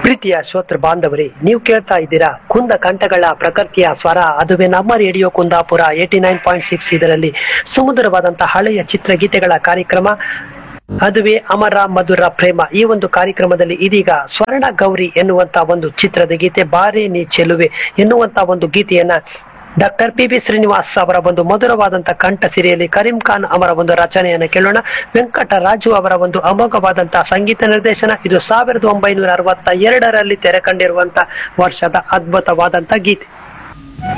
ಪ್ರೀತಿಯ ಶ್ರೋತೃ ಬಾಂಧವರೇ ನೀವು ಕೇಳ್ತಾ ಇದ್ದೀರಾ ಕುಂದ ಕಂಠಗಳ ಪ್ರಕೃತಿಯ ಸ್ವರ ಅದುವೇ ನಮ್ಮ radio Kundapura eighty nine point six ಇದರಲ್ಲಿ ಸುಮಧುರವಾದಂತಹ ಹಳೆಯ ಚಿತ್ರಗೀತೆಗಳ ಕಾರ್ಯಕ್ರಮ ಅದುವೇ ಅಮರ ಮಧುರ ಪ್ರೇಮ ಈ ಒಂದು ಕಾರ್ಯಕ್ರಮದಲ್ಲಿ ಇದೀಗ ಸ್ವರ್ಣ ಗೌರಿ ಎನ್ನುವಂತ ಒಂದು ಚಿತ್ರದ ಗೀತೆ ಬಾರೆ ನೀ ಚೆಲುವೆ ಎನ್ನುವಂತ ಒಂದು ಗೀತೆಯನ್ನ ಡಾಕ್ಟರ್ ಪಿ ಬಿ ಶ್ರೀನಿವಾಸ್ ಅವರ ಒಂದು ಮಧುರವಾದಂತ ಕಂಠ ಸಿರಿಯಲ್ಲಿ ಕರೀಂ ಖಾನ್ ಅವರ ಒಂದು ರಚನೆಯನ್ನು ಕೇಳೋಣ ವೆಂಕಟರಾಜು ಅವರ ಒಂದು ಅಮೋಘವಾದಂತಹ ಸಂಗೀತ ನಿರ್ದೇಶನ ಇದು ಸಾವಿರದ ಒಂಬೈನೂರ ಅರವತ್ತ ಎರಡರಲ್ಲಿ ತೆರೆ ಕಂಡಿರುವಂತ ವರ್ಷದ ಅದ್ಭುತವಾದಂತ ಗೀತೆ